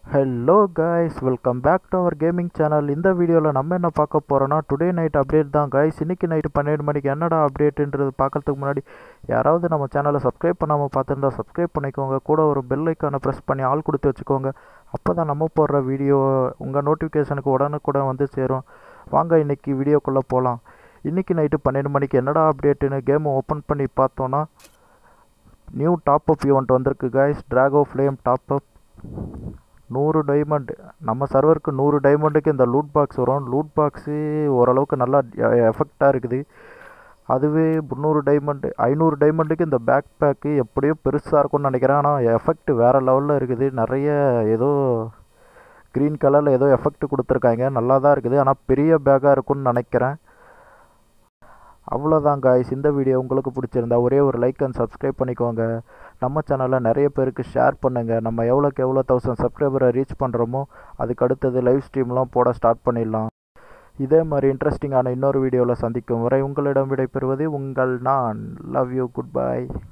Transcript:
hello guys welcome back to our gaming channel இந்த வீடியோவில் நம்ம என்ன பார்க்க போகிறோன்னா டுடே நைட் அப்டேட் தான் கைஸ் இன்றைக்கி நைட்டு பன்னெண்டு மணிக்கு என்னடா அப்டேட்டுன்றது பார்க்கறதுக்கு முன்னாடி யாராவது நம்ம சேனலை சப்ஸ்கிரைப் பண்ணாமல் பார்த்துருந்தா சப்ஸ்கிரைப் பண்ணிக்கோங்க கூட ஒரு பெல் ஐக்கானை ப்ரெஸ் பண்ணி ஆள் கொடுத்து வச்சுக்கோங்க அப்போ தான் நம்ம போடுற வீடியோ உங்கள் நோட்டிஃபிகேஷனுக்கு உடனுக்குடன் வந்து சேரும் வாங்க இன்றைக்கி வீடியோக்குள்ளே போகலாம் இன்றைக்கி நைட்டு பன்னெண்டு மணிக்கு என்னடா அப்டேட்டுன்னு கேமை ஓப்பன் பண்ணி பார்த்தோன்னா நியூ டாப் அப் ஈவெண்ட் வந்திருக்கு guys Draco flame top up நூறு டைமண்ட் நம்ம சர்வருக்கு நூறு டைமண்டுக்கு இந்த லூட் பாக்ஸ் வரும் லூட் பாக்ஸு ஓரளவுக்கு நல்லா எஃபெக்டாக இருக்குது அதுவே முந்நூறு டைமண்டு ஐநூறு டைமண்டுக்கு இந்த பேக் பேக்கு எப்படியோ பெருசாக இருக்கும்னு நினைக்கிறேன் ஆனால் எஃபெக்ட் வேறு லெவலில் இருக்குது நிறைய ஏதோ க்ரீன் கலரில் ஏதோ எஃபெக்ட் கொடுத்துருக்காங்க நல்லா தான் இருக்குது ஆனால் பெரிய பேக்காக இருக்கும்னு நினைக்கிறேன் அவ்வளோதான் காய்ஸ் இந்த வீடியோ உங்களுக்கு பிடிச்சிருந்தா ஒரே ஒரு லைக் அண்ட் சப்ஸ்கிரைப் பண்ணிக்கோங்க நம்ம சேனலில் நிறைய பேருக்கு ஷேர் பண்ணுங்கள் நம்ம எவ்வளோக்கு எவ்வளோ தௌசண்ட் சப்ஸ்கிரைபரை ரீச் பண்ணுறோமோ அதுக்கு அடுத்தது லைவ் ஸ்ட்ரீம்லாம் போட ஸ்டார்ட் பண்ணிடலாம் இதே மாதிரி இன்ட்ரெஸ்டிங்கான இன்னொரு வீடியோவில் சந்திக்கும் வரை உங்களிடம் விடைபெறுவது உங்கள் நான் லவ் யூ குட் பை